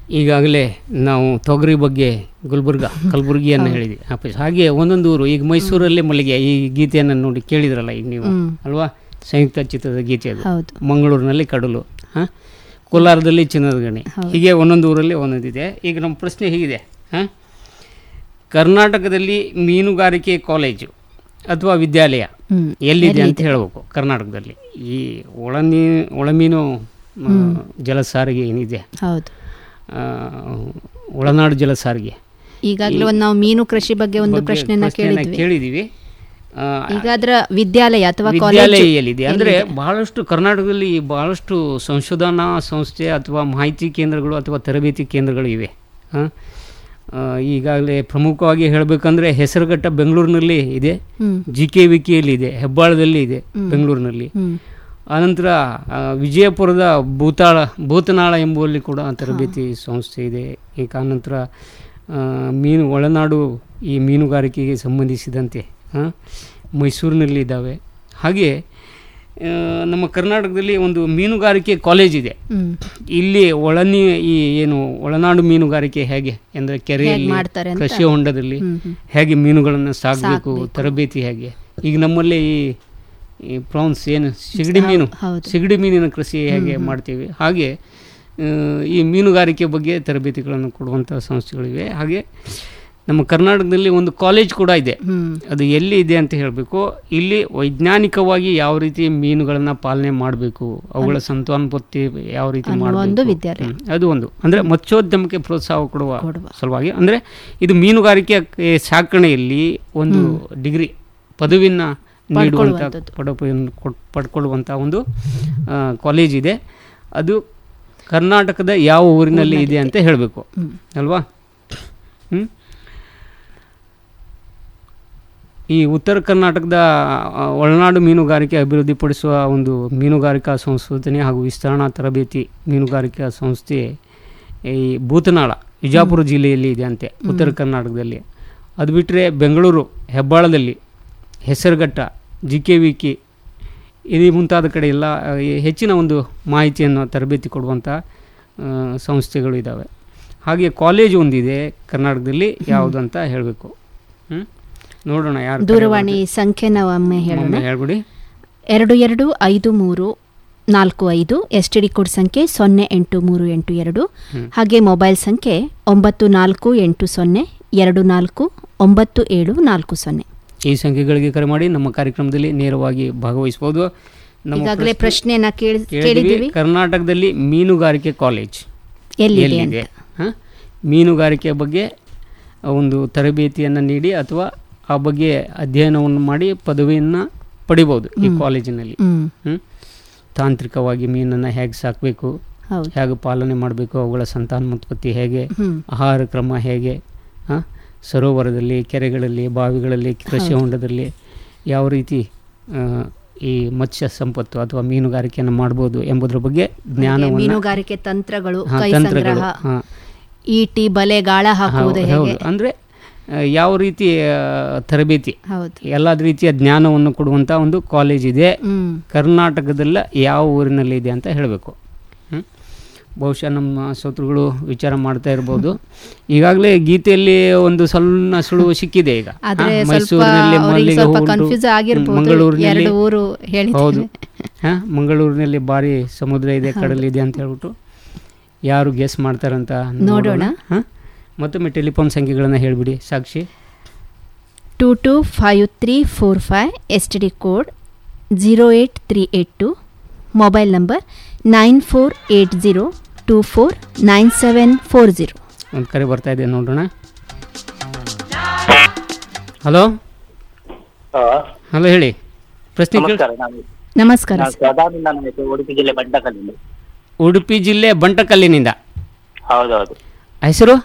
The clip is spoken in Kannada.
ಈಗಾಗಲೇ ನಾವು ತೊಗರಿ ಬಗ್ಗೆ ಗುಲ್ಬರ್ಗ ಕಲಬುರಗಿಯನ್ನು ಹೇಳಿದ್ವಿ ವಾಪಸ್ ಹಾಗೆ ಒಂದೊಂದು ಊರು ಈಗ ಮೈಸೂರಲ್ಲಿ ಮಲ್ಲಿಗೆ ಈ ಗೀತೆಯನ್ನು ನೋಡಿ ಕೇಳಿದ್ರಲ್ಲ ಈಗ ನೀವು ಹ್ಮ್. ಅಲ್ವಾ ಸಂಯುಕ್ತ ಚಿತ್ರದ ಗೀತೆ ಅದು ಹೌದು ಮಂಗಳೂರಿನಲ್ಲಿ ಕಡಲು ಹಾಂ ಕೋಲಾರದಲ್ಲಿ ಚಿನ್ನದ ಗಣಿ ಹೀಗೆ ಒಂದೊಂದು ಊರಲ್ಲಿ ಒಂದೊಂದಿದೆ ಈಗ ನಮ್ಮ ಪ್ರಶ್ನೆ ಹೀಗಿದೆ ಹಾಂ ಕರ್ನಾಟಕದಲ್ಲಿ ಮೀನುಗಾರಿಕೆ ಕಾಲೇಜು ಅಥವಾ ವಿದ್ಯಾಲಯ ಹ್ಮ್ ಎಲ್ಲಿದೆ ಅಂತ ಹೇಳಬೇಕು ಕರ್ನಾಟಕದಲ್ಲಿ ಈ ಒಳನೀ ಒಳಮೀನು ಆ, ಜಲಸಾರಿಗೆ ಏನಿದೆ ಹೌದು ಆ, ಒಳನಾಡು ಜಲಸಾರಿಗೆ ಈಗಾಗಲೇ ಒಂದು ನಾವು ಮೀನು ಕೃಷಿ ಬಗ್ಗೆ ಒಂದು ಬಗ್ಗೆ ಪ್ರಶ್ನೆನ ಪ್ರಶ್ನೆನ ಕೇಳಿದ್ವಿ ಕೇಳಿದ್ದೀವಿ ಆ, ಈಗ ಅದರ ವಿದ್ಯಾಲಯ ಅಥವಾ ವಿದ್ಯಾಲಯ ಕಾಲೇಜು ಎಲ್ಲಿದೆ ಅಂದರೆ ಬಹಳಷ್ಟು ಕರ್ನಾಟಕದಲ್ಲಿ ಬಹಳಷ್ಟು ಸಂಶೋಧನಾ ಸಂಸ್ಥೆ ಅಥವಾ ಮಾಹಿತಿ ಕೇಂದ್ರಗಳು ಅಥವಾ ತರಬೇತಿ ಕೇಂದ್ರಗಳು ಇವೆ ಆ, ಆ, ಈಗಾಗಲೇ ಪ್ರಮುಖವಾಗಿ ಹೇಳಬೇಕಂದ್ರೆ ಹೆಸರುಘಟ್ಟ ಬೆಂಗಳೂರಿನಲ್ಲಿ ಇದೆ ಹ್ಮ್ ಜಿ ಕೆ ವಿಕಿಯಲ್ಲಿ ಇದೆ ಹೆಬ್ಬಾಳದಲ್ಲಿ ಇದೆ ಬೆಂಗಳೂರಿನಲ್ಲಿ ಹ್ಮ್ ಆನಂತರ ಆ, ವಿಜಯಪುರದ ಭೂತಾಳ ಭೂತನಾಳ ಎಂಬುವಲ್ಲಿ ಕೂಡ ತರಬೇತಿ ಸಂಸ್ಥೆ ಇದೆ ಈಗ ಆನಂತರ ಆ, ಮೀನು ಒಳನಾಡು ಈ ಮೀನುಗಾರಿಕೆಗೆ ಸಂಬಂಧಿಸಿದಂತೆ ಆ, ಮೈಸೂರಿನಲ್ಲಿ ಇದ್ದಾವೆ ಹಾಗೆ ಆ, ನಮ್ಮ ಕರ್ನಾಟಕದಲ್ಲಿ ಒಂದು ಮೀನುಗಾರಿಕೆ ಕಾಲೇಜ್ ಇದೆ ಹ್ಮ್ ಇಲ್ಲಿ ಒಳನಿ ಈ ಏನು ಒಳನಾಡು ಮೀನುಗಾರಿಕೆ ಹೇಗೆ ಅಂದರೆ ಕೆರೆಯಲ್ಲಿ ಮಾಡ್ತಾರೆ ಅಂತ? ಕೃಷಿ ಹೊಂಡದಲ್ಲಿ ಹ್ಮ್ ಹ್ಮ್ ಹೇಗೆ ಮೀನುಗಳನ್ನು ಸಾಕಬೇಕು ತರಬೇತಿ ಹೇಗೆ ಈಗ ನಮ್ಮಲ್ಲಿ ಈ ಈ ಪ್ರಾನ್ಸ್ ಏನು ಸಿಗಡಿ ಮೀನು ಹೌದು. ಸಿಗಡಿ ಮೀನಿನ ಕೃಷಿ ಹೇಗೆ ಮಾಡ್ತೀವಿ ಹಾಗೆ ಆ, ಈ ಮೀನುಗಾರಿಕೆ ಬಗ್ಗೆ ತರಬೇತಿಗಳನ್ನು ಕೊಡುವಂಥ ಸಂಸ್ಥೆಗಳಿವೆ ಹಾಗೆ ನಮ್ಮ ಕರ್ನಾಟಕದಲ್ಲಿ ಒಂದು ಕಾಲೇಜ್ ಕೂಡ ಇದೆ ಹ್ಮ್ ಅದು ಎಲ್ಲಿ ಇದೆ ಅಂತ ಹೇಳಬೇಕು ಇಲ್ಲಿ ವೈಜ್ಞಾನಿಕವಾಗಿ ಯಾವ ರೀತಿ ಮೀನುಗಳನ್ನು ಪಾಲನೆ ಮಾಡಬೇಕು ಅವುಗಳ ಸಂತಾನೋತ್ಪತ್ತಿ ಯಾವ ರೀತಿ ಅನ್ನುವ ಮಾಡಬೇಕು ಒಂದು ವಿದ್ಯಾಲಯ. ಹ್ಮ್. ಅದು ಒಂದು ಅಂದರೆ ಮತ್ಸ್ಯೋದ್ಯಮಕ್ಕೆ ಪ್ರೋತ್ಸಾಹ ಕೊಡುವ ಕೊಡುವ. ಸಲುವಾಗಿ ಅಂದರೆ ಇದು ಮೀನುಗಾರಿಕೆ ಕ- ಸಾಕಣೆಯಲ್ಲಿ ಒಂದು ಡಿಗ್ರಿ ಪದವಿನ ನೀಡುವಂಥ ಪಡ್ಕೊಳ್ಳುವಂಥದ್ದು. ಪದವಿಯನ್ನು ಕೊಟ್- ಪಡ್ಕೊಳ್ಳುವಂಥ ಒಂದು ಆ, ಕಾಲೇಜ್ ಇದೆ ಅದು ಕರ್ನಾಟಕದ ಯಾವ ಊರಿನಲ್ಲಿ ಇದೆ ಅಂತ ಹೇಳಬೇಕು ಹ್ಮ್. ಅಲ್ವಾ ಹ್ಞೂ ಈ ಉತ್ತರ ಕರ್ನಾಟಕದ ಆ, ಒಳನಾಡು ಮೀನುಗಾರಿಕೆ ಅಭಿವೃದ್ಧಿಪಡಿಸುವ ಒಂದು ಮೀನುಗಾರಿಕಾ ಸಂಶೋಧನೆ ಹಾಗೂ ವಿಸ್ತರಣಾ ತರಬೇತಿ ಮೀನುಗಾರಿಕಾ ಸಂಸ್ಥೆ ಈ ಭೂತನಾಳ ವಿಜಾಪುರ ಜಿಲ್ಲೆಯಲ್ಲಿ ಇದೆ ಅಂತೆ ಉತ್ತರ ಕರ್ನಾಟಕದಲ್ಲಿ ಅದು ಬಿಟ್ಟರೆ ಬೆಂಗಳೂರು ಹೆಬ್ಬಾಳದಲ್ಲಿ Hesaraghatta G K V K ಇದು ಮುಂತಾದ ಕಡೆ ಎಲ್ಲ ಆ, ಈ ಹೆಚ್ಚಿನ ಒಂದು ಮಾಹಿತಿಯನ್ನು ತರಬೇತಿ ಕೊಡುವಂಥ ಆ, ಸಂಸ್ಥೆಗಳು ಇದ್ದಾವೆ ಹಾಗೆ ಕಾಲೇಜ್ ಒಂದಿದೆ ಕರ್ನಾಟಕದಲ್ಲಿ ಯಾವುದು ಅಂತ ಹೇಳಬೇಕು ಹ್ಞೂ ನೋಡೋಣ ಯಾರು ದೂರವಾಣಿ ಸಂಖ್ಯೆ ನಾವು ಒಮ್ಮೆ ಹೇಳೋಣ ಹೇಳ್ಬಿಡಿ ಎರಡು ಎರಡು ಐದು ಮೂರು ನಾಲ್ಕು ಐದು ಎಸ್ ಟಿ ಡಿ ಕೋಡ್ ಸಂಖ್ಯೆ ಸೊನ್ನೆ ಎಂಟು ಮೂರು ಎಂಟು ಎರಡು ಹಾಗೆ ಮೊಬೈಲ್ ಸಂಖ್ಯೆ ಒಂಬತ್ತು ನಾಲ್ಕು ಎಂಟು ಸೊನ್ನೆ ಎರಡು ನಾಲ್ಕು ಒಂಬತ್ತು ಏಳು ನಾಲ್ಕು ಸೊನ್ನೆ ಈ ಸಂಖ್ಯೆಗಳಿಗೆ ಕರೆ ಮಾಡಿ ನಮ್ಮ ಕಾರ್ಯಕ್ರಮದಲ್ಲಿ ನೇರವಾಗಿ ಭಾಗವಹಿಸ್ಬೋದು ನಮ್ಮ ಈಗಾಗಲೇ ಪ್ರಶ್ನೆಯನ್ನ ಕೇಳಿ ಕೇಳಿದ್ವಿ ಕೇಳಿದ್ದೀವಿ ಕರ್ನಾಟಕದಲ್ಲಿ ಮೀನುಗಾರಿಕೆ ಕಾಲೇಜ್ ಎಲ್ಲಿದೆ ಎಲ್ಲಿದೆ ಹಾಂ ಮೀನುಗಾರಿಕೆ ಬಗ್ಗೆ ಒಂದು ತರಬೇತಿಯನ್ನು ನೀಡಿ ಅಥವಾ ಆ ಬಗ್ಗೆ ಅಧ್ಯಯನವನ್ನು ಮಾಡಿ ಪದವಿಯನ್ನು ಪಡಿಬೋದು ಈ ಕಾಲೇಜಿನಲ್ಲಿ ಹ್ಮ್ ಹ್ಮ್? ತಾಂತ್ರಿಕವಾಗಿ ಮೀನನ್ನು ಹೇಗೆ ಸಾಕಬೇಕು ಹೌದು ಹೇಗೆ ಪಾಲನೆ ಮಾಡಬೇಕು ಅವುಗಳ ಸಂತಾನೋತ್ಪತ್ತಿ ಹೇಗೆ ಹ್ಮ್ ಆಹಾರ ಕ್ರಮ ಹೇಗೆ ಆ, ಸರೋವರದಲ್ಲಿ ಕೆರೆಗಳಲ್ಲಿ ಬಾವಿಗಳಲ್ಲಿ ಕೃಷಿ ಹೊಂಡದಲ್ಲಿ ಯಾವ ರೀತಿ ಆ, ಈ ಮತ್ಸ್ಯ ಸಂಪತ್ತು ಅಥವಾ ಮೀನುಗಾರಿಕೆಯನ್ನು ಮಾಡ್ಬೋದು ಎಂಬುದರ ಬಗ್ಗೆ ಜ್ಞಾನವನ್ನು ಮೀನುಗಾರಿಕೆ ತಂತ್ರಗಳು ಹಾ, ಕೈ ತಂತ್ರಗಳು ಸಂಗ್ರಹ ಹಾ. ಈಟಿ ಬಲೆ ಗಾಳ ಹಾಕುವುದು ಹೌದು, ಹೇಗೆ ಹೌದು ಅಂದರೆ ಯಾವ ರೀತಿ ಆ, ತರಬೇತಿ ಹೌದು ಎಲ್ಲ ರೀತಿಯ ಜ್ಞಾನವನ್ನು ಕೊಡುವಂಥ ಒಂದು ಕಾಲೇಜ್ ಇದೆ ಹ್ಮ್ ಕರ್ನಾಟಕದಲ್ಲ ಯಾವ ಊರಿನಲ್ಲಿ ಇದೆ ಅಂತ ಹೇಳಬೇಕು ಬಹುಶಃ ನಮ್ಮ ಶ್ರೋತೃಗಳು ವಿಚಾರ ಮಾಡ್ತಾ ಇರ್ಬೋದು ಈಗಾಗಲೇ ಗೀತೆಯಲ್ಲಿ ಒಂದು ಸಣ್ಣ ಸುಳುವು ಸಿಕ್ಕಿದೆ ಈಗ ಆದ್ರೆ ಹಾ, ಸ್ವಲ್ಪ ಮೈಸೂರಿನಲ್ಲಿ ಅವ್ರಿಗೆ ಮಲ್ಲಿಗೆ ಸ್ವಲ್ಪ ಹೂ ಉಂಟು. ಕನ್ಫ್ಯೂಸ್ ಆಗಿರ್ಬೋದು ಮಂಗಳೂರಿನಲ್ಲಿ ಎರಡು ಊರು ಹೇಳಿದ್ದೇವೆ ಹೌದು ಹಾಂ ಮಂಗಳೂರಿನಲ್ಲಿ ಭಾರಿ ಸಮುದ್ರ ಇದೆ ಕಡಲಿದೆ ಅಂತ ಹೇಳ್ಬಿಟ್ಟು ಯಾರು ಗೆಸ್ ಮಾಡ್ತಾರಂತ ನೋಡೋಣ. ಹಾಂ ಮತ್ತೊಮ್ಮೆ ಟೆಲಿಫೋನ್ ಸಂಖ್ಯೆಗಳನ್ನು ಹೇಳಿಬಿಡಿ Sakshi two two five three four five S T D code zero eight three eight two mobile number nine four eight zero two four nine seven four zero ಒಂದು ಕರೆ ಬರ್ತಾ ಇದೆ ನೋಡೋಣ ಹಲೋ ಹಲೋ ಹೇಳಿ ಪ್ರಶ್ನೆ ಕೇಳಿ ನಮಸ್ಕಾರ ನಾನು ನಮಸ್ಕಾರ ನಾನು ಸದಾನಂದ ನಾಯಕ ಉಡುಪಿ ಜಿಲ್ಲೆ ಬಂಟಕಲ್ಲಿಂದ ಉಡುಪಿ ಜಿಲ್ಲೆ ಬಂಟಕಲ್ಲಿನಿಂದ ಹೌದೌದು ಹೆಸರು